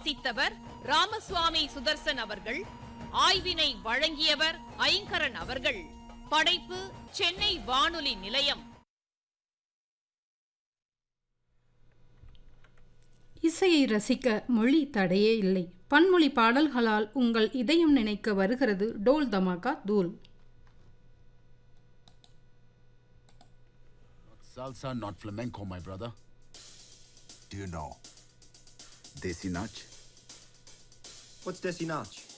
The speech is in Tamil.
வாசித்தவர் ராமசுவாமி சுதர்சன் அவர்கள் ஆய்வினை வழங்கியவர் ஐங்கரன் அவர்கள் படைப்பு சென்னை வானொலி நிலையம் இசையை ரசிக்க மொழி தடையே இல்லை பன்மொழி பாடல்களால் உங்கள் இதயம் நினைக்க வருகிறது டோல் தமாகா தூள் Salsa, not flamenco, my brother. Do you know Desi Nach? What's Desi Nach?